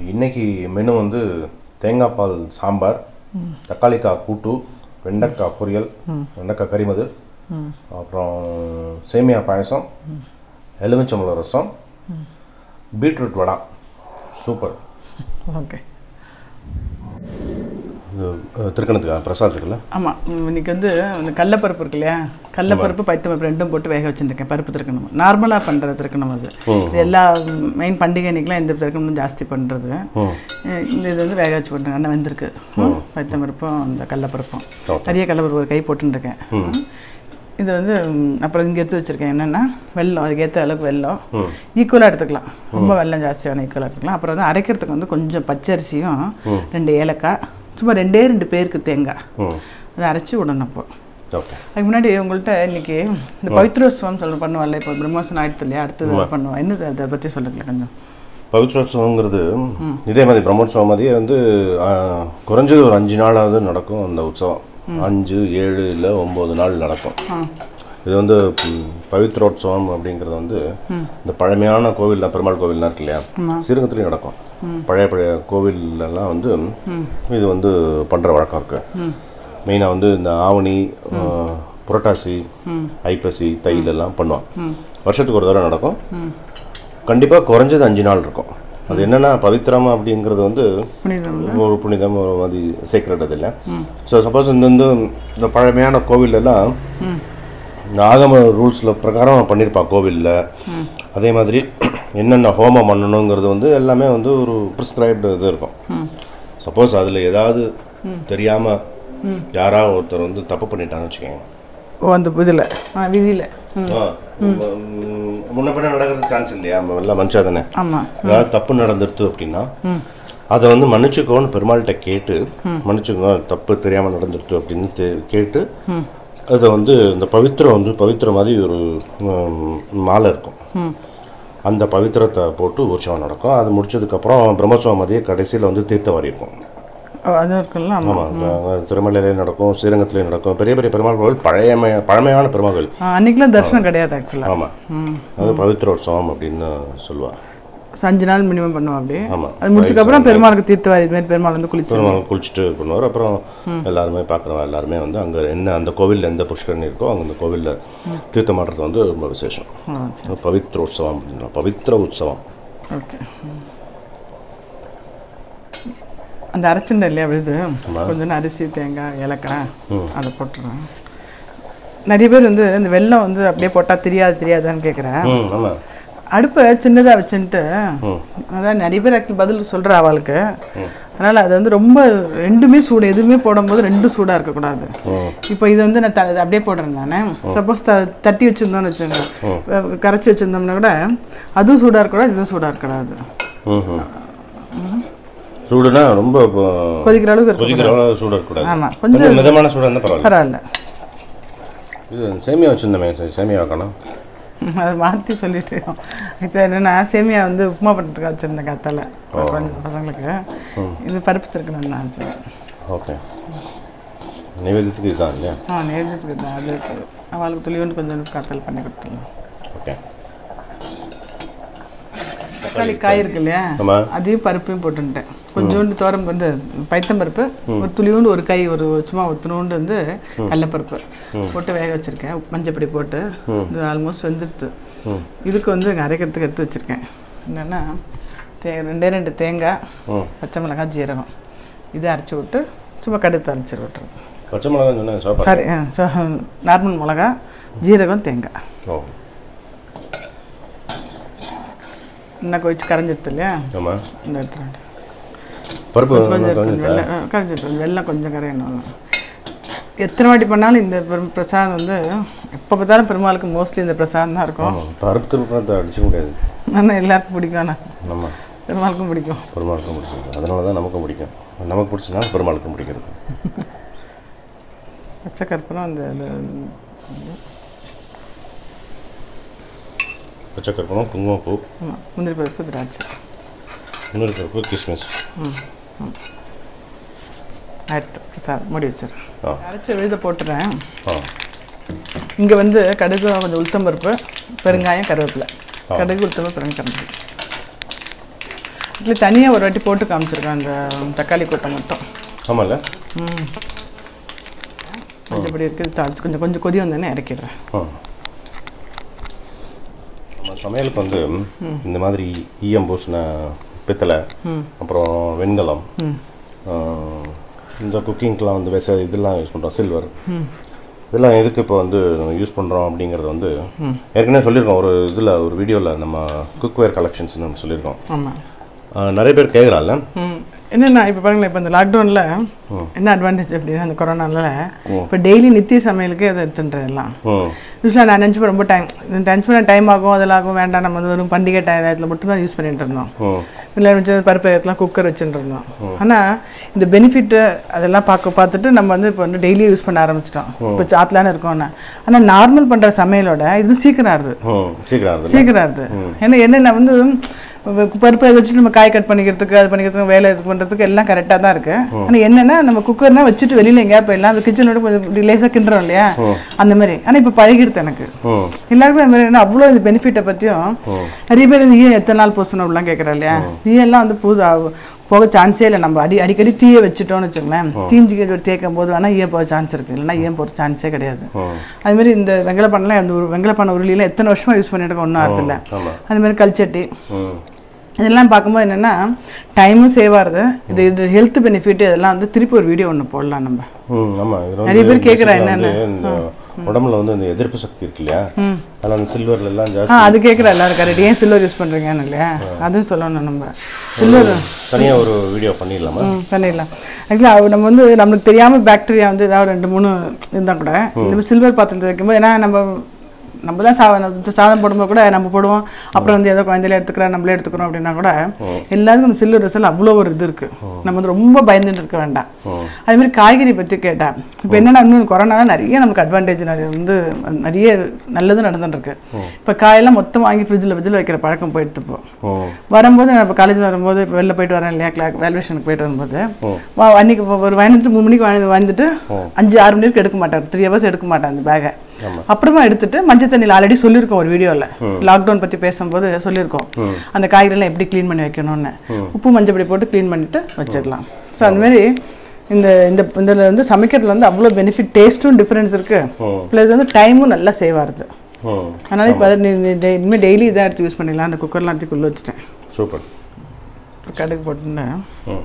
இன்னைக்கு மெனு வந்து தேங்காய் பால் சாம்பார் தக்காளிக்காய் கூட்டு வெண்டைக்காய் பொரியல் வெண்டைக்காய் கறிமது அப்புறம் சேமியா பாயசம் எலுமிச்சம்பழம் ரசம் பீட்ரூட் வடை சூப்பர் ஓகே இது அஹ், திருக்கணத்துக்கா பிரசாதத்துக்குல்ல ஆமாம் இன்னைக்கு வந்து இந்த கடலப்பருப்பு இருக்கு இல்லையா கடலப்பருப்பு பைத்தம்பருப்பு ரெண்டும் போட்டு வேக வச்சுருக்கேன் பருப்பு திருக்கணும் நார்மலாக பண்ணுற திருக்கணும் அது இது எல்லா மெயின் பண்டிகை அன்னைக்கெலாம் இந்த திருக்கணும் ஜாஸ்தி பண்ணுறது இந்த இது வந்து வேக வச்சு பண்ணுறேன் அண்ணன் வெந்திருக்கு பைத்தம்பருப்பும் இந்த கடலப்பருப்பும் Okay. நிறைய கடலப்பருப்பு ஒரு கை போட்டுருக்கேன் இது வந்து ம், அப்புறம் இங்கே எடுத்து வச்சுருக்கேன் என்னென்னா வெல்லம் அதுக்கேற்ற அளவுக்கு வெல்லம் ஈக்குவலாக எடுத்துக்கலாம் ரொம்ப வெல்லம் ஜாஸ்தியான ஈக்குவலாக எடுத்துக்கலாம் அப்புறம் வந்து அரைக்கிறதுக்கு வந்து கொஞ்சம் பச்சரிசியும் ரெண்டு ஏலக்காய் சும்மா ரெண்டே ரெண்டு பேருக்கு தேங்காய் ம் அதை அரைச்சி விடணும் அப்போ ஓகே அதுக்கு முன்னாடி உங்கள்கிட்ட இன்னைக்கு இந்த பவித்ரோத்சவம் சொல்ல பண்ணுவாள்ல இப்போ பிரம்மோசனம் ஆயிடுத்து இல்லையா அடுத்தது பண்ணுவோம் என்னது அதை பற்றி சொல்லுங்களேன் கொஞ்சம் பவித்ரோத்சவங்கிறது இதே மாதிரி பிரம்மோற்சவம் மாதிரியே வந்து ஆஹ், குறைஞ்சது ஒரு அஞ்சு நாளாவது நடக்கும் அந்த உற்சவம் அஞ்சு ஏழு இல்லை ஒம்பது நாள் நடக்கும் இது வந்து ம், பவித்ரோத்சவம் அப்படிங்கிறது வந்து இந்த பழமையான கோவில் பெருமாள் கோவில்லாம் இருக்கு இல்லையா ஸ்ரீரங்கத்துலேயும் நடக்கும் பழைய பழைய கோவில்லலாம் வந்து இது வந்து பண்ணுற வழக்கம் இருக்கு மெயினாக வந்து இந்த ஆவணி ஆஹ், புரட்டாசி ஐப்பசி தைலெல்லாம் பண்ணுவான் வருஷத்துக்கு ஒரு தடவை நடக்கும் கண்டிப்பாக குறைஞ்சது அஞ்சு நாள் இருக்கும் அது என்னென்னா பவித்ரம் அப்படிங்கிறது வந்து புனிதம் ஒரு புனிதம் ஒரு மாதிரி சீக்ரெட் அது இல்லை ஸோ சப்போஸ் இந்த வந்து இந்த பழமையான கோவிலெல்லாம் இந்த ஆகம ரூல்ஸில் பிரகாரம் பண்ணியிருப்பான் கோவிலில் அதே மாதிரி என்னென்ன ஹோமம் பண்ணணுங்கிறது வந்து எல்லாமே வந்து ஒரு ப்ரிஸ்கிரைப்டு இது இருக்கும் சப்போஸ் அதில் ஏதாவது தெரியாமல் யாராவது ஒருத்தர் வந்து தப்பு பண்ணிட்டான்னு வச்சுக்கோங்க ஓ அந்த இதில் ஆ விதியில் ஆ, ம், முன்ன பின்ன நடக்கிறது சான்ஸ் இல்லையா நம்ம எல்லாம் மனுஷா தானே ஆமாம் ஏதாவது தப்பு நடந்துருது அப்படின்னா அதை வந்து மன்னிச்சுக்கோன்னு பெருமாள்கிட்ட கேட்டு மன்னிச்சுக்கோ தப்பு தெரியாமல் நடந்துருது அப்படின்னு தெ- கேட்டு அதை வந்து இந்த பவித்திரம் வந்து பவித்திரம் மாதிரி ஒரு ம், மாலை இருக்கும் அந்த பவித்திரத்தை போட்டு உற்சவம் நடக்கும் அது முடிச்சதுக்கப்புறம் பிரம்மோற்சவம் மாதிரியே கடைசியில் வந்து தீர்த்தவாரி இருக்கும் ஓ அதுவும் இருக்குல்ல ஆமாம் ஆமாம் திருமலையிலே நடக்கும் ஸ்ரீரங்கத்திலே நடக்கும் பெரிய பெரிய பெருமாள் கோவில் பழைய பழமையான பெருமாள் கோவில் அன்றைக்கெலாம் தரிசனம் கிடையாது ஆக்சுவலாக ஆமாம் அது பவித்ரோற்சவம் அப்படின்னு சொல்லுவாள் அஞ்சு நாள் மினிமம் பண்ணுவோம் அப்படி ஆமாம் அது முடிச்சதுக்கப்புறம் பெருமாளுக்கு தீர்த்தவாரி இது மாதிரி பெருமாள் வந்து குளிச்சு பெருமாள் குளிச்சுட்டு பண்ணுவார் அப்புறம் எல்லாருமே பார்க்குறவங்க எல்லாருமே வந்து அங்கே என்ன அந்த கோவிலில் எந்த புஷ்கரணி இருக்கோ அங்கே அந்த கோவிலில் தீர்த்தம் ஆடுறது வந்து ரொம்ப விசேஷம் ஆ பவித்ரோற்சவம் அப்படின்னா பவித்ர உற்சவம் ஓகே அந்த அரைச்சுண்ட இல்லையா விழுது கொஞ்சம் அரிசி தேங்காய் ஏலக்காய் அதை போட்டுறேன் நிறைய பேர் வந்து இந்த வெல்லம் வந்து அப்படியே போட்டால் தெரியாது தெரியாதான்னு கேட்குறேன் ம் ஆமாம் அடுப்பை சின்னதாக வச்சுன்ட்டு அதான் நிறைய பேர் actually பதில் சொல்கிற அவளுக்கு அதனால் அது வந்து ரொம்ப ரெண்டுமே சூடு எதுவுமே போடும்போது ரெண்டும் சூடாக இருக்கக்கூடாது இப்போ இது வந்து நான் த இது அப்படியே போடுறேன் நான் சப்போஸ் த தட்டி வச்சுருந்தோம்னு வச்சுக்கோங்க கரைச்சி வச்சுருந்தோம்னா கூட அதுவும் சூடாக இருக்கக்கூடாது இதுவும் சூடாக இருக்கக்கூடாது ம் சூடுனா ரொம்ப இப்போ கொதிக்கிற அளவுக்கு இருக்கும் கொதிக்கிற அளவு சூடு இருக்கக்கூடாது ஆமாம் கொஞ்சம் கொஞ்சம் மிதமான சூடாக இருந்தால் பரவாயில்ல பரவாயில்ல இது சேமியா வச்சுருந்தோமே சரி சேமியா வைக்கணும் அதை மாற்றி சொல்லிட்டு இது என்னென்னா சேமியா வந்து உப்புமா பண்ணுறதுக்கு வச்சுருந்தேன் கத்தால கொஞ்சம் பசங்களுக்கு இது பருப்பு திருக்கணும் நான் வச்சேன் ஓகே நைவேத்தியத்துக்கு இதுதான் இல்லையா ஆ நேரத்துக்கு தான் அது இருக்குது அவளுக்கு துளியோண்டு கொஞ்சம் கத்தல் பண்ணி கொடுத்துடலாம் ஓகே தக்காளி காய் இருக்கு இல்லையா ஆமாம் அதையும் பருப்பையும் போட்டுட்டேன் கொஞ்சோண்டு தோரம் வந்து பைத்தம் பருப்பு ஒரு துளியோண்டு ஒரு கை ஒரு சும்மா ஒரு துணோண்டு வந்து கடலப்பருப்பு போட்டு வேக வச்சுருக்கேன் மஞ்சப்பொடி போட்டு இது ஆல்மோஸ்ட் வெந்துருது இதுக்கு வந்து இங்கே அரைக்கிறதுக்கு எடுத்து வச்சுருக்கேன் என்னென்னா தே ரெண்டே ரெண்டு தேங்காய் ம் பச்சை மிளகாய் ஜீரகம் இதை அரைச்சி விட்டு சும்மா கடுத்து அரைச்சி விட்டுறது பச்சை மிளகா சொன்னேன் சோப்பா சாரி நார்மல் மிளகா ஜீரகம் தேங்காய் ஓ இன்னும் கொஞ்சம் கரைஞ்சிடுது இல்லையா ஆமாம் இந்த எடுத்துட்டு பருப்பு கொஞ்சம் கொஞ்சம் இருக்கு. வெள்ளம் ஆ, கரைஞ்சிட்டு வெள்ளம் கொஞ்சம் கரையணும் எத்தனை வாட்டி பண்ணாலும் இந்த பெரும் பிரசாதம் வந்து எப்போ பார்த்தாலும் பெருமாளுக்கு மோஸ்ட்லி இந்த பிரசாதம் தான் இருக்கும் ஆமாம் பருப்பு திருப்பத்தை அடிச்சுக்க முடியாது ஆனால் எல்லாருக்கும் பிடிக்கும் ஆனால் ஆமாம் பெருமாளுக்கும் பிடிக்கும் பெருமாளுக்கும் பிடிக்கும் அதனால தான் நமக்கும் பிடிக்கும் நமக்கு பிடிச்சதுனால பெருமாளுக்கும் பிடிக்கிறது பச்சை கற்பூரம் அந்த இது பச்சை கற்பூரம் குங்குமப்பூ ஆமாம் முந்திரி பருப்பு திராட்சை இன்னொரு பருப்பு கிஸ்மிஸ் அடுத்து பிரசாதம் மூடி வச்சிடுறேன் ஆ அரைச்சி விழுத போட்டுறேன் ஆ இங்கே வந்து கடுகு கொஞ்சம் உளுத்தம்பருப்பு பெருங்காயம் கருவேப்பிலை கடுகு உளுத்தம்பருப்பு பெருங்காயம் கருவேப்பிலை இட்லி தனியாக ஒரு வாட்டி போட்டு காமிச்சிருக்கேன் அந்த தக்காளி கொட்டை மட்டும் ஆமாம்ல மஞ்சப்படி இருக்குது தாளிச்சு கொஞ்சம் கொஞ்சம் கொதி வந்தோடனே இறக்கிடுறேன் ஆ நம்ம சமையலுக்கு வந்து இந்த மாதிரி ஈயம் பூசின பித்தளை அப்புறம் வெண்கலம் ஆ, இந்த குக்கிங்க்கெலாம் வந்து விச இதெல்லாம் யூஸ் பண்ணுறோம் சில்வர் இதெல்லாம் எதுக்கு இப்போ வந்து நம்ம யூஸ் பண்ணுறோம் அப்படிங்கிறது வந்து ஏற்கனவே சொல்லியிருக்கோம் ஒரு இதில் ஒரு வீடியோவில் நம்ம குக்வேர் கலெக்ஷன்ஸ் நம்ம சொல்லியிருக்கோம் ஆமாம் ஆ, நிறைய பேர் கேட்குறாள்ல ம் என்னென்னா இப்போ பாருங்களேன் இப்போ இந்த லாக்டவுனில் என்ன அட்வான்டேஜ் அப்படின்னா அந்த கொரோனால இப்போ டெய்லி நித்திய சமையலுக்கு அதை எடுத்துன்றேன் எல்லாம் ம் யூஸ்வலாக நான் நினச்சி ரொம்ப டைம் நினச்சி பண்ண டைம் ஆகும் அதெல்லாம் ஆகும் வேண்டாம் நம்ம வந்து வெறும் பண்டிகை டயத்தில் மட்டும் தான் யூஸ் பண்ணிட்டு இருந்தோம் ம் இல்லை வச்சு பருப்பு இடத்துலாம் குக்கர் வச்சுட்டு இருந்தோம் ஆனால் இந்த பெனிஃபிட்டு அதெல்லாம் பார்க்க பார்த்துட்டு நம்ம வந்து இப்போ வந்து டெய்லி யூஸ் பண்ண ஆரம்பிச்சிட்டோம் இப்போ சாத்தலான்னு இருக்கோம்னா ஆனால் நார்மல் பண்ணுற சமையலோட இது சீக்கிரம் ஆகுது ம் சீக்கிரம் ஆகுது சீக்கிரம் ஆகுது ஏன்னா என்னென்ன வந்து பருப்பை வச்சுட்டு நம்ம காய் கட் பண்ணிக்கிறதுக்கு அது பண்ணிக்கிறதுக்கு வேலை இது பண்ணுறதுக்கு எல்லாம் கரெக்டாக தான் இருக்கு ஆனால் என்னென்னா நம்ம குக்கர்னா வச்சுட்டு வெளியில் எங்கேயா போயிடலாம் அந்த கிச்சனோட கொஞ்சம் லேசாக கிண்டுறோம் இல்லையா அந்த மாதிரி ஆனால் இப்போ பழகிடுது எனக்கு ம் எல்லாருக்கும் அந்த மாதிரி என்ன அவ்வளோ இந்த பெனிஃபிட்டை பற்றியும் நிறைய பேர் இந்த ஈயம் எத்தனை நாள் பூசணும் அப்படிலாம் கேட்குறா இல்லையா ஈயெல்லாம் வந்து பூச போக சான்ஸே இல்லை நம்ம அடி அடிக்கடி தீயை வச்சுட்டோம்னு வச்சுக்கோங்களேன் தீஞ்சு தேய்க்கும் போது வேணால் ஈயம் போக சான்ஸ் இருக்குது இல்லைன்னா ஈயம் போகிற சான்ஸே கிடையாது ம் அது மாதிரி இந்த வெங்கலப்பானெலாம் அந்த ஒரு வெங்கலப்பான உருளியில் எத்தனை வருஷமாக யூஸ் பண்ணிட்டு இருக்கோம் ஒன்றும் அர்த்தம் இல்லை ஆமாம் அது மாதிரி கல்ச்சட்டி ம் இதெல்லாம் பார்க்கும்போது என்னென்னா டைமும் சேவ் ஆகுது இது இது ஹெல்த் பெனிஃபிட் இதெல்லாம் வந்து திருப்பி ஒரு வீடியோ ஒன்று போடலாம் நம்ம ம் ஆமாம் இது நிறைய பேர் கேக்குறா basically என்னன்னு. வந்து இந்த உடம்புல வந்து இந்த எதிர்ப்பு சக்தி இருக்கு இல்லையா அதில் அந்த சில்வர்ல எல்லாம் ஆ ஜாஸ்தி அது கேட்குற எல்லாரும் கரெக்ட் ஏன் சில்வர் யூஸ் பண்ணுறீங்கன்னு இல்லையா அதுவும் சொல்லணும் நம்ம சில்வர் தனியாக ஒரு வீடியோ பண்ணிடலாமா ம் பண்ணிடலாம் ஆக்சுவலாக நம்ம வந்து நம்மளுக்கு தெரியாமல் பாக்டீரியா வந்து ஏதாவது ரெண்டு மூணு இருந்தால் கூட இந்த மாதிரி சில்வர் பாத்திரத்தை வைக்கும்போது ஏன்னா நம்ம நம்ம தான் சாதம் சாதம் போடும்போது கூட நம்ம போடுவோம் அப்புறம் வந்து ஏதோ குழந்தையில எடுத்துக்கிறோம் நம்மளே எடுத்துக்கிறோம் அப்படின்னா கூட எல்லாருக்கும் இந்த சில்வர் ரிசல் அவ்வளோ ஒரு இது இருக்கு நம்ம வந்து ரொம்ப பயந்துட்டு இருக்க வேண்டாம் அதே மாதிரி காய்கறி பற்றி கேட்டேன் இப்போ என்னன்னா இன்னும் கொரோனால நிறைய நமக்கு அட்வான்டேஜ் நிறைய வந்து நிறைய நல்லதும் நடந்துட்டு இருக்கு இப்போ காயெல்லாம் மொத்தம் வாங்கி ஃப்ரிட்ஜில் ஃப்ரிட்ஜில் வைக்கிற பழக்கம் போயிடுத்து இப்போ ம் வரும்போது நான் இப்போ காலேஜில் வரும்போது இப்போ வெளில போயிட்டு வரேன் இல்லையா கிளாக் வேல்வேஷனுக்கு போயிட்டு வரும்போது வா- அன்னைக்கு இப்போ ஒரு வாங்கிட்டு மூணு மணிக்கு வாங்கி வந்துட்டு அஞ்சு ஆறு மணி வரைக்கும் எடுக்க மாட்டார் த்ரீ ஹவர்ஸ் எடுக்க மாட்டேன் அந்த பேகை அப்புறமா எடுத்துட்டு மஞ்சள் தண்ணியில் ஆல்ரெடி சொல்லியிருக்கோம் ஒரு வீடியோவில் லாக்டவுன் பற்றி பேசும்போது சொல்லியிருக்கோம் அந்த காய்கறிலாம் எப்படி க்ளீன் பண்ணி வைக்கணும்னு உப்பு மஞ்சள் பொடி போட்டு க்ளீன் பண்ணிட்டு வச்சிடலாம் ஸோ அந்த மாதிரி இந்த இந்த இதில் வந்து சமைக்கிறதுல வந்து அவ்வளோ பெனிஃபிட் டேஸ்ட்டும் டிஃப்ரென்ஸ் இருக்கு ப்ளஸ் வந்து டைமும் நல்லா சேவ் ஆகுது ம் அதனால இப்போ அதை நீ- நீ டெய்- இனிமேல் டெய்லி இதாக எடுத்து யூஸ் பண்ணிடலாம் அந்த குக்கர்லாம் எடுத்து குள்ள வச்சுட்டேன் சூப்பர் அப்புறம் கடுகு போட்டுட்டேன் ம்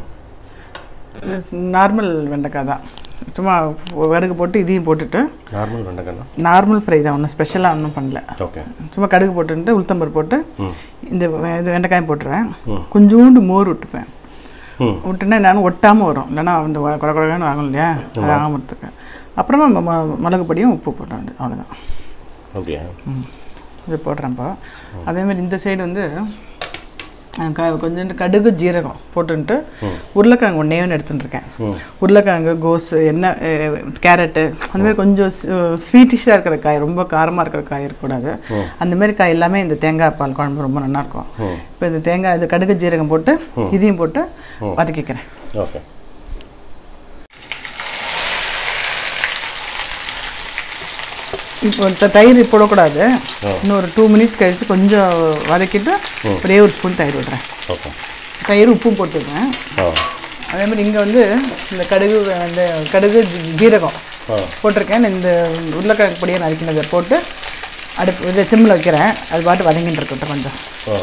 நார்மல் வெண்டைக்காய் தான் சும்மா கடுகு போட்டு இதையும் போட்டுட்டு நார்மல் வெண்டைக்காய்னா நார்மல் ஃப்ரை தான் ஒன்றும் ஸ்பெஷலாக ஒன்றும் பண்ணல ஓகே சும்மா கடுகு போட்டுட்டு உளுத்தம்பர் போட்டு இந்த வெ- இது வெண்டைக்காயும் போட்டுருவேன் கொஞ்சோண்டு மோர் விட்டுப்பேன் ம் விட்டுனா நான் ஒட்டாமல் வரும் இல்லைன்னா அந்த வ- கொட கொடன்னு ஆகும் இல்லையா அது ஆகாமறதுக்கு அப்புறமா ம- ம- மிளகு பொடியும் உப்பு போட்டேன் அவ்வளோதான் அப்படியா இது போடுறேன்ப்பா அதேமாதிரி இந்த சைடு வந்து அஹ், க கொஞ்சோண்டு கடுகு ஜீரகம் போட்டுன்ட்டு உருளைக்கிழங்கு ஒன்றே ஒன்று எடுத்துட்டுருக்கேன் உருளைக்கிழங்கு கோஸு என்ன கேரட்டு அந்த மாதிரி கொஞ்சம் ஸ்வீட்டிஷாக இருக்கிற காய் ரொம்ப காரமாக இருக்கிற காய் இருக்கக்கூடாது அந்த மாதிரி காய் எல்லாமே இந்த தேங்காய் பால் குழம்பு ரொம்ப நல்லாயிருக்கும் இப்போ இந்த தேங்காய் இது கடுகு ஜீரகம் போட்டு இதையும் போட்டு வதக்கிக்கிறேன் ஓகே இப்போ த- தயிர் போடக்கூடாது இன்னும் ஒரு டூ மினிட்ஸ் கழிச்சு கொஞ்சம் வதக்கிட்டு ஒரே ஒரு ஸ்பூன் தயிர் விடுறேன் ஓகே தயிர் உப்பும் போட்டுருக்கேன் ஆ அதே மாதிரி இங்கே வந்து இந்த கடுகு அந்த கடுகு ஜீ- ஜீரகம் ஆ. போட்டிருக்கேன் இந்த உருளைக்கிழங்கு பொடியை நறுக்கினதை போட்டு அடுப்பு இதை சிம்மில் வைக்கிறேன் அது பாட்டு வதங்கிட்டு இருக்கட்டும் கொஞ்சம் ஆ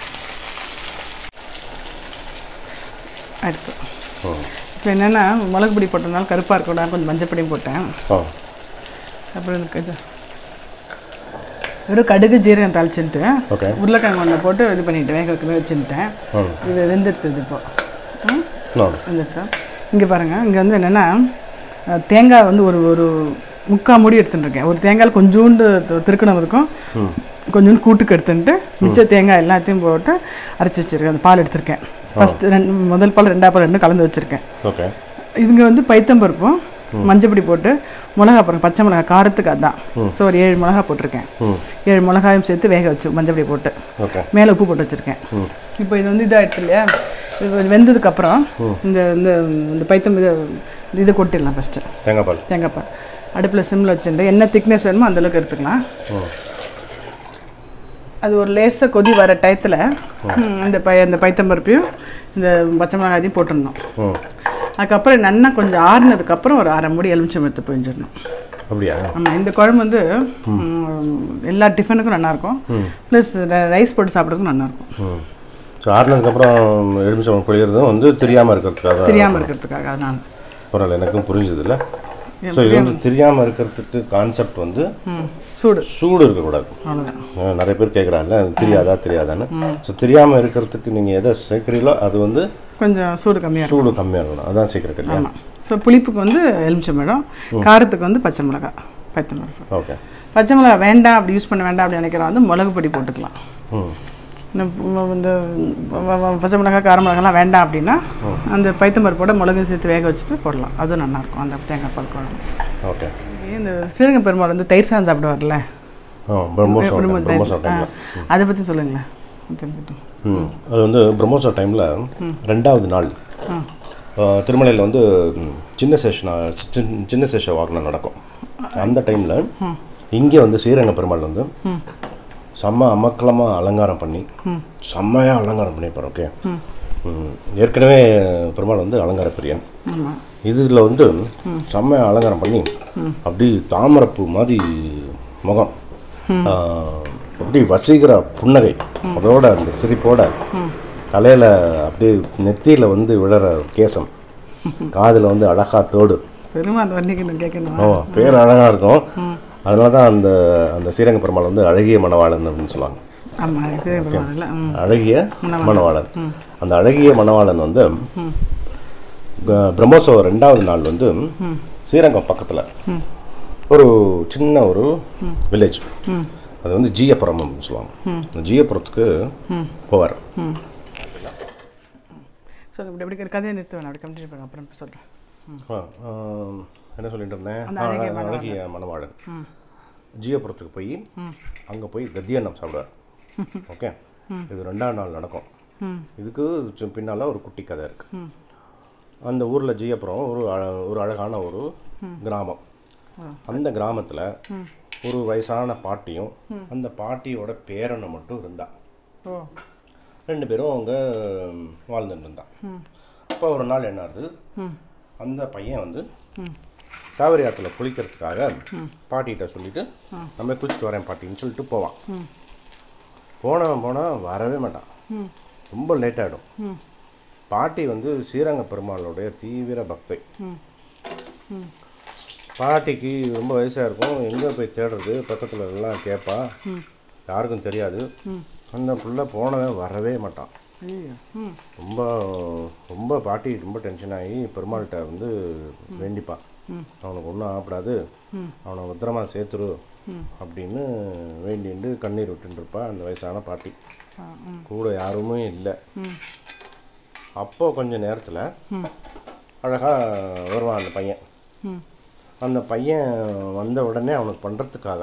அடுத்து ஆ இப்போ என்னென்னா மிளகு பொடி போட்டதுனால கருப்பாக இருக்கக்கூடாது கொஞ்சம் மஞ்சள் பொடியும் போட்டேன் ஆ அப்புறம் எனக்கு இது வெறும் கடுகு ஜீரகம் தாளிச்சுட்டு ஓகே உருளைக்கிழங்கு ஒன்று போட்டு இது பண்ணிட்டு வேக வைக்க வச்சுட்டேன் ம் இது வெந்துடுச்சு இது இப்போ ம் ஆ வந்துடுச்சா இங்கே பாருங்கள் இங்கே வந்து என்னென்னா அஹ், தேங்காய் வந்து ஒரு ஒரு முக்கால் மூடி எடுத்துட்டுருக்கேன் ஒரு தேங்காயில் கொஞ்சோண்டு தி- திருக்கணம் இருக்கும் கொஞ்சோண்டு கூட்டுக்கு எடுத்துட்டு மிச்ச தேங்காய் எல்லாத்தையும் போட்டு அரைச்சி வச்சுருக்கேன் அந்த பால் எடுத்திருக்கேன் ஃபஸ்ட்டு ரெண்டு முதல் பால் ரெண்டாவது பால் ரெண்டும் கலந்து வச்சுருக்கேன் ஓகே இதுங்க வந்து பைத்தம்பருப்பும் மஞ்சப்பொடி போட்டு மிளகா போடுறேன் பச்சை மிளகா காரத்துக்கு அதான் ஸோ ஒரு ஏழு மிளகா போட்டிருக்கேன் ம் ஏழு மிளகாயும் சேர்த்து வேக வச்சு மஞ்சப்பொடி போட்டு ஓகே மேலே உப்பு போட்டு வச்சுருக்கேன் இப்போ இது வந்து இதாகிடுச்சு இல்லையா இது கொஞ்சம் வெந்ததுக்கப்புறம் இந்த இந்த இந்த பைத்தம் இதை இதை கொட்டிடலாம் ஃபஸ்ட்டு தேங்காய் பால் தேங்காய் பால் அடுப்பில் சிம்மில் வச்சுட்டு என்ன திக்னஸ் வேணுமோ அந்தளவுக்கு எடுத்துக்கலாம் ம் அது ஒரு லேசாக கொதி வர டயத்தில் இந்த பை இந்த பைத்தம்பருப்பையும் இந்த பச்சை மிளகாயத்தையும் போட்டுடணும் ம் அதுக்கப்புறம் நல்லா கொஞ்சம் ஆறுனதுக்கப்புறம் ஒரு அரை மூடி எலுமிச்சம்பழத்தை பிழிஞ்சிடணும் அப்படியா ஆமாம் இந்த குழம்பு வந்து ம், எல்லா டிஃபனுக்கும் நல்லாயிருக்கும் ப்ளஸ் ரைஸ் போட்டு சாப்பிட்றதுக்கும் நல்லாயிருக்கும் ம் ஸோ ஆறுனதுக்கப்புறம் எலுமிச்சம்பழம் பொழியறதும் வந்து தெரியாமல் இருக்கிறதுக்காக தெரியாமல் இருக்கிறதுக்காக அதனால பரவாயில்ல எனக்கும் புரிஞ்சுது இல்லை ஸோ இது வந்து தெரியாமல் இருக்கிறதுக்கு கான்செப்ட் வந்து ம் சூடு சூடு இருக்கக்கூடாது அவ்வளோதான் அஹ் நிறைய பேர் கேட்குறாங்கல்ல தெரியாதா தெரியாதான்னு ஸோ தெரியாமல் இருக்கிறதுக்கு நீங்கள் எதை சேர்க்குறீங்களோ அது வந்து கொஞ்சம் சூடு கம்மியாக சூடு கம்மியாக இருக்கணும் அதான் சீக்கிரம் இல்லையா ஆமாம் ஸோ புளிப்புக்கு வந்து எலுமிச்சம்பழம் காரத்துக்கு வந்து பச்சை மிளகாய் பைத்தம்பருப்பு ஓகே பச்சை மிளகாய் வேண்டாம் அப்படி யூஸ் பண்ண வேண்டாம் அப்படி நினைக்கிறோம் வந்து மிளகு பொடி போட்டுக்கலாம் ம் இந்த ப- இந்த வ- வ- பச்சை மிளகாய் கார மிளகாலாம் வேண்டாம் அப்படின்னா அந்த பைத்தம்பருப்போட மிளகு சேர்த்து வேக வச்சுட்டு போடலாம் அதுவும் நல்லாயிருக்கும் அந்த தேங்காய் பால் குழம்பு ஓகே இந்த ஸ்ரீரங்க பெருமாள் வந்து தயிர் சாதம் சாப்பிடுவார்ல ஆ பிரம்மோசம் குடும்பம் பிரம்மோசம் தயிர் டைமில் ஆ, அதை பற்றி சொல்லுங்களேன் தெரிஞ்சுட்டோம் ம் அது வந்து பிரம்மோற்சவ டைமில் ரெண்டாவது நாள் திருமலையில் வந்து ம், சின்ன சேஷனா சின்ன- சின்ன சேஷ வாகனம் நடக்கும் அந்த டைமில் இங்கே வந்து ஸ்ரீரங்க பெருமாள் வந்து செம்ம அமக்கலமாக அலங்காரம் பண்ணி செம்மையாக அலங்காரம் பண்ணியிருப்பார் ஓகே ம், ஏற்கனவே பெருமாள் வந்து அலங்கார பிரியன் ஆமாம் இதில் வந்து செம்ம அலங்காரம் பண்ணி அப்படி தாமரைப்பூ மாதிரி முகம் ஆ, அப்படி வசீகர புன்னகை அதோட அந்த சிரிப்போட தலையில் அப்படியே நெத்தியில் வந்து விழற கேசம் காதில் வந்து அழகா தோடு பெருமாள் வர்ணிக்கணும் கேட்கணும் ஓ பேர் அழகாக இருக்கும் அதனால தான் அந்த அந்த ஸ்ரீரங்க பெருமாள் வந்து அழகிய மணவாளன் அப்படின்னு சொல்லுவாங்க ஆமாம் ஸ்ரீரங்க பெருமாள் இல்லை ம் அழகிய மணவாளன் அந்த அழகிய மணவாளன் வந்து ப- பிரம்மோற்சவம் ரெண்டாவது நாள் வந்து ஸ்ரீரங்கம் பக்கத்தில் ஒரு சின்ன ஒரு வில்லேஜ் அது வந்து ஜீயபுரம் அப்படின்னு சொல்லுவாங்க அந்த ஜீயபுரத்துக்கு போவார் சொல்லு இப்படி இப்படி கதையை நிறுத்த வேணாம் அப்படி கண்டினியூ பண்ணுங்க அப்புறம் சொல்கிறேன் ஆ, ஆம், என்ன சொல்லிட்டு இருந்தேன் அந்த ஆ, அழகிய ஆ, அழகிய மணவாளன் ஜீயபுரத்துக்கு போய் அங்கே போய் கத்தியண்ணம் சாப்பிடுவார் ஓகே இது ரெண்டாவது நாள் நடக்கும் இதுக்கு சி- பின்னால ஒரு குட்டி கதை இருக்கு அந்த ஊரில் ஜீயபுரம் ஒரு அழ- ஒரு அழகான ஒரு கிராமம் அந்த கிராமத்தில் ஒரு வயசான பாட்டியும் அந்த பாட்டியோட பேரனை மட்டும் இருந்தா ஓ ரெண்டு பேரும் அவங்க வாழ்ந்துட்டு இருந்தான் அப்போ ஒரு நாள் என்ன ஆகுது அந்த பையன் வந்து காவிரி ஆற்றுல குளிக்கிறதுக்காக பாட்டிகிட்ட சொல்லிட்டு நம்ம குளிச்சுட்டு வரேன் பாட்டின்னு சொல்லிட்டு போவான் போனவன் போனால் வரவே மாட்டான் ரொம்ப லேட் ஆகிடும் பாட்டி வந்து ஸ்ரீரங்க பெருமாளுடைய தீவிர பக்தை பாட்டிக்கு ரொம்ப வயசாக இருக்கும் எங்கே போய் தேடுறது பக்கத்தில் எல்லாம் கேட்பா யாருக்கும் தெரியாது அந்த புள்ள போனவன் வரவே மாட்டான் ஐயோ ம் ரொம்ப ரொம்ப பாட்டி ரொம்ப டென்ஷன் ஆகி பெருமாள்கிட்ட வந்து வேண்டிப்பான் அவனுக்கு ஒன்றும் ஆகப்படாது அவனை பத்திரமா சேர்த்துரு அப்படின்னு வேண்டிண்டு கண்ணீர் விட்டுன்னு இருப்பா அந்த வயசான பாட்டி கூட யாருமே இல்லை அப்போ கொஞ்ச நேரத்தில் அழகாக வருவான் அந்த பையன் அந்த பையன் வந்த உடனே அவனுக்கு பண்ணுறதுக்காக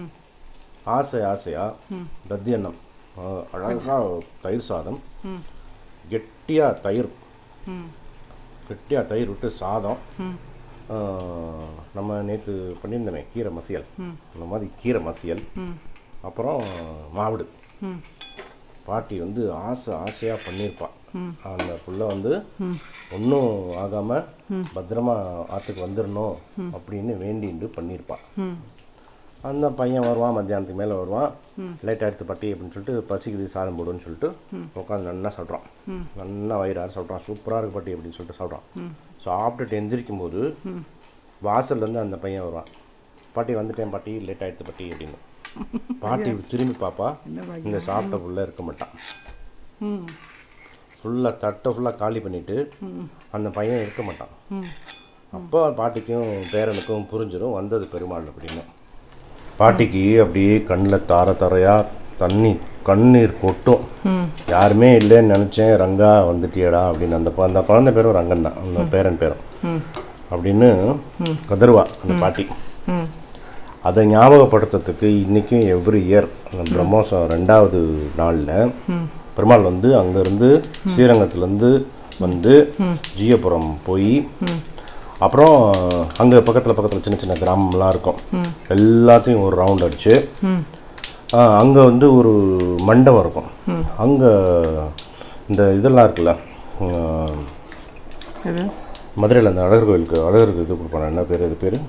ஆசை ஆசையாக தத்தியன்னம் அழகாக தயிர் சாதம் கெட்டியாக தயிர் கெட்டியாக தயிர் விட்டு சாதம் ஆ, நம்ம நேற்று பண்ணியிருந்தோமே கீரை மசியல் அந்த மாதிரி கீரை மசியல் அப்புறம் மாவிடு பாட்டி வந்து ஆசை ஆசையாக பண்ணியிருப்பான் அந்த புள்ள வந்து ஒன்றும் ஆகாமல் பத்திரமா ஆற்றுக்கு வந்துடணும் அப்படின்னு வேண்டிண்டு பண்ணியிருப்பான் அந்த பையன் வருவான் மத்தியானத்துக்கு மேலே வருவான் லேட் ஆகிடுத்து பட்டி அப்படின்னு சொல்லிட்டு பசிக்குது சாதம் போடுன்னு சொல்லிட்டு உட்காந்து நல்லா சாப்பிட்றான் நல்லா வயிறாறு சாப்பிட்றான் சூப்பராக இருக்கு பட்டி அப்படின்னு சொல்லிட்டு சாப்பிட்றான் சாப்பிட்டுட்டு எந்திரிக்கும் போது வாசல்லேருந்து அந்த பையன் வருவான் பாட்டி வந்துட்டேன் பாட்டி லேட் ஆகிடுத்து பட்டி அப்படின்னு பாட்டி திரும்பி பாப்பா இந்த சாப்பிட்ட புள்ள இருக்க மாட்டான் ம் ஃபுல்லாக தட்டை ஃபுல்லாக காலி பண்ணிவிட்டு அந்த பையன் இருக்க மாட்டான் அப்போ பாட்டிக்கும் பேரனுக்கும் புரிஞ்சிடும் வந்தது பெருமாள் அப்படின்னு பாட்டிக்கு அப்படியே கண்ணில் தார தாரையாக தண்ணி கண்ணீர் கொட்டும் யாருமே இல்லைன்னு நினச்சேன் ரங்கா வந்துட்டியடா அப்படின்னு அந்த ப- அந்த குழந்தை பேரும் ரங்கன் தான் அந்த பேரன் பேரும் அப்படின்னு கதருவா அந்த பாட்டி ம் அதை ஞாபகப்படுத்துறதுக்கு இன்றைக்கும் எவ்ரி இயர் அந்த பிரம்மோற்சவம் ரெண்டாவது நாளில் பெருமாள் வந்து அங்கேருந்து ஸ்ரீரங்கத்துலேருந்து வந்து ஜீயபுரம் போய் அப்புறம் அங்கே பக்கத்தில் பக்கத்தில் சின்ன சின்ன கிராமம்லாம் இருக்கும் எல்லாத்தையும் ஒரு ரவுண்ட் அடித்து அங்கே வந்து ஒரு மண்டபம் இருக்கும் அங்கே இந்த இதெல்லாம் இருக்குல்ல ஆஹ், இது மதுரையில் அந்த அழகர் கோயிலுக்கு அழகருக்கு இது கொடுப்பாங்க என்ன பேர் இது பேர்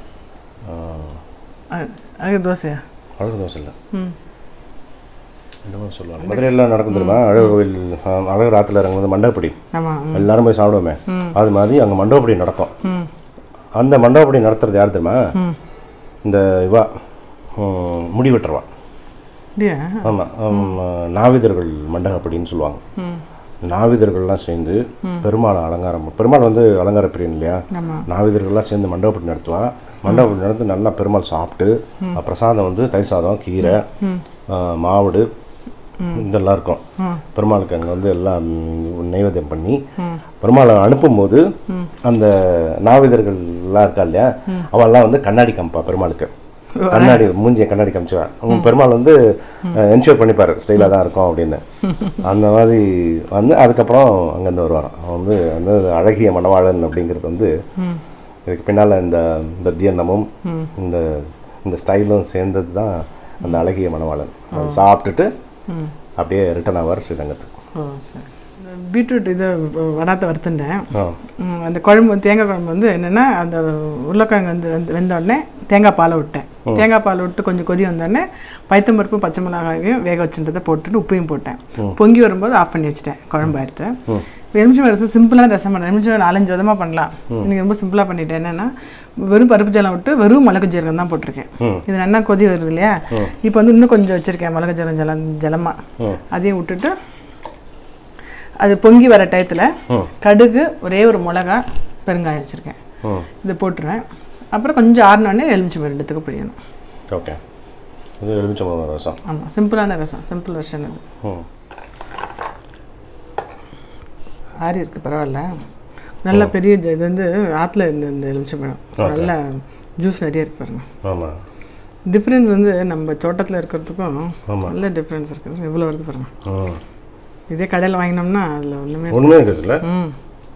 அது- அது தோசையா அழகர் தோசை இல்லை ம் என்னமோ சொல்லுவாங்க மதுரையில் நடக்கும் தெரியுமா அழகர் கோயில் ஆஹ், அழகர் ஆற்றுல இறங்கும்போது மண்டபப்படி ஆமாம் எல்லாரும் போய் சாப்பிடுவோமே அது மாதிரி அங்கே மண்டபப்படி நடக்கும் ம் அந்த மண்டபப்படி நடத்துறது யார் தெரியுமா ம் இந்த இவா ம், முடி வெட்டுறவா அப்படியா ஆமாம் நாவிதர்கள் மண்டபப்படின்னு சொல்லுவாங்க ம் நாவிதர்கள்லாம் சேர்ந்து பெருமாளை அலங்காரம் பெருமாள் வந்து அலங்கார பிரியன் இல்லையா ஆமாம் நாவிதர்கள்லாம் சேர்ந்து மண்டபப்படி நடத்துவா மண்டபப்படி நடந்து நல்லா பெருமாள் சாப்பிட்டு அஹ், பிரசாதம் வந்து தயிர் சாதம் கீரை அஹ், மாவுடு இதெல்லாம் இருக்கும் பெருமாளுக்கு அங்கே வந்து எல்லாம் ம், நைவேத்தியம் பண்ணி பெருமாளை அனுப்பும்போது அந்த நாவிதர்கள் எல்லாம் இருக்கா இல்லையா அவெல்லாம் வந்து கண்ணாடி காமிப்பா பெருமாளுக்கு கண்ணாடி மூஞ்சியை கண்ணாடி காமிச்சுவா அவங்க பெருமாள் வந்து என்ஷூர் பண்ணிப்பாரு ஸ்டைலாக தான் இருக்கும் அப்படின்னு அந்த மாதிரி வந்து அதுக்கப்புறம் அங்கேருந்து வருவாராம் அவன் வந்து அந்த அழகிய மணவாளன் அப்படிங்கிறது வந்து இதுக்கு பின்னால் இந்த இந்த தியன்னமும் இந்த இந்த ஸ்டைலும் சேர்ந்தது தான் அந்த அழகிய மணவாளன் அதை சாப்பிட்டுட்டு அப்படியே ரிட்டர்ன் ஆவார் ஸ்ரீரங்கத்துக்கு ஓ சரி இந்த பீட்ரூட் இதை வடாத்தை வறுத்துட்டேன் ஆ ம், அந்த குழம்பு தேங்காய் குழம்பு வந்து என்னென்னா அந்த உருளைக்கிழங்கு வந்து வெந்த வெந்த உடனே தேங்காய் பாலை விட்டேன் தேங்காய் பால் விட்டு கொஞ்சம் கொதி வந்தோடனே பைத்தம்பருப்பு பச்சை மிளகாயும் வேக வச்சுன்றதை போட்டுட்டு உப்பையும் போட்டேன் பொங்கி வரும்போது ஆஃப் பண்ணி வச்சுட்டேன் குழம்பு எடுத்து எலுமிச்சம் ரசம் சிம்பிளாக ரசம் பண்ணேன் எலுமிச்சம் நாலஞ்சு விதமாக பண்ணலாம் இன்னைக்கு ரொம்ப சிம்பிளாக பண்ணிட்டேன் என்னென்னா வெறும் பருப்பு ஜலம் விட்டு வெறும் மிளகு ஜீரகம் தான் போட்டிருக்கேன் இது நல்லா கொதி வருது இல்லையா இப்போ வந்து இன்னும் கொஞ்சம் வச்சுருக்கேன் மிளகு ஜலம் ஜலம் ஜலமாக அதையும் விட்டுட்டு அது பொங்கி வர டயத்தில் கடுகு ஒரே ஒரு மிளகா பெருங்காயம் வச்சுருக்கேன் ம் இதை போட்டுருவேன் அப்புறம் கொஞ்சம் ஆறினோடனே எலுமிச்சம் ரெண்டுத்துக்கு பிடிக்கணும் ஓகே இது எலுமிச்சம்பழம் ரசம் ஆமாம் சிம்பிளான ரசம் சிம்பிள் வெர்ஷன் அது ம் ஆறி இருக்குது பரவாயில்ல நல்ல பெரிய ஜ- இது வந்து ஆற்றுல இந்த இந்த எலுமிச்சம்பழம் நல்ல ஜூஸ் நிறைய இருக்கு பாருங்க ஆமாம் டிஃப்ரென்ஸ் வந்து நம்ம தோட்டத்தில் இருக்கிறதுக்கும் ஆமாம் நல்ல டிஃப்ரென்ஸ் இருக்குது இவ்வளோ வருது பாருங்க ம் இதே கடையில் வாங்கினோம்னா அதில் ஒன்றுமே ஒன்றுமே இருக்கிறதுல ம்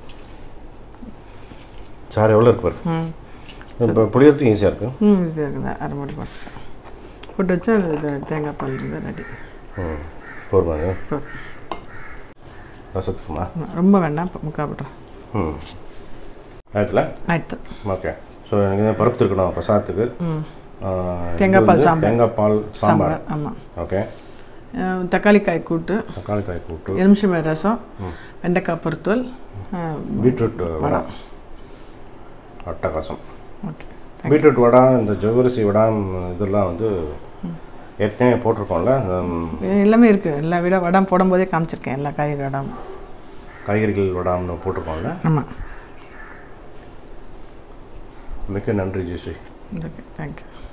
சார் எவ்வளோ இருக்கு பாரு ம் இப்போ புளியறதுக்கு ஈஸியாக இருக்கு ம் ஈஸியாக இருக்குது அரை மூடி போட்டு போட்டு வச்சா அது இது தேங்காய் பால் இருக்குது ரெடி ம் போருமாங்க இப்போ ரசத்துக்குமா ரொம்ப வேண்டாம் இப்போ முக்கா போட்டுறேன் ம் ஆயிரத்தில் ஆயிடுத்து ஓகே ஸோ எனக்கு இந்த பருப்பு இருக்கணும் பிரசாதத்துக்கு ம் ஆ, இது தேங்காய் பால் வந்து சாம்பார். தேங்காய் பால் சாம்பார் சாம்பார் ஆமாம் ஓகே தக்காளி காய் கூட்டு தக்காளி காய் கூட்டு எலுமிச்சம்பழ ரசம் வெண்டைக்காய் பொருத்தல் பீட்ரூட் வடை அட்டகாசம் ஓகே பீட்ரூட் வடை இந்த ஜவ்வரிசி வடை ம், இதெல்லாம் வந்து ஏற்கனவே போட்டிருக்கோம்ல ம், எல்லாமே இருக்குது எல்லா விட வடம் போடும்போதே காமிச்சிருக்கேன் எல்லா காய்கறி வடம் காய்கறிகள் வடாம்னு போட்டிருக்கோம்ல ஆமாம் மிக்க நன்றி ஜெய்ஸ்ரீ ஓகே தேங்க்யூ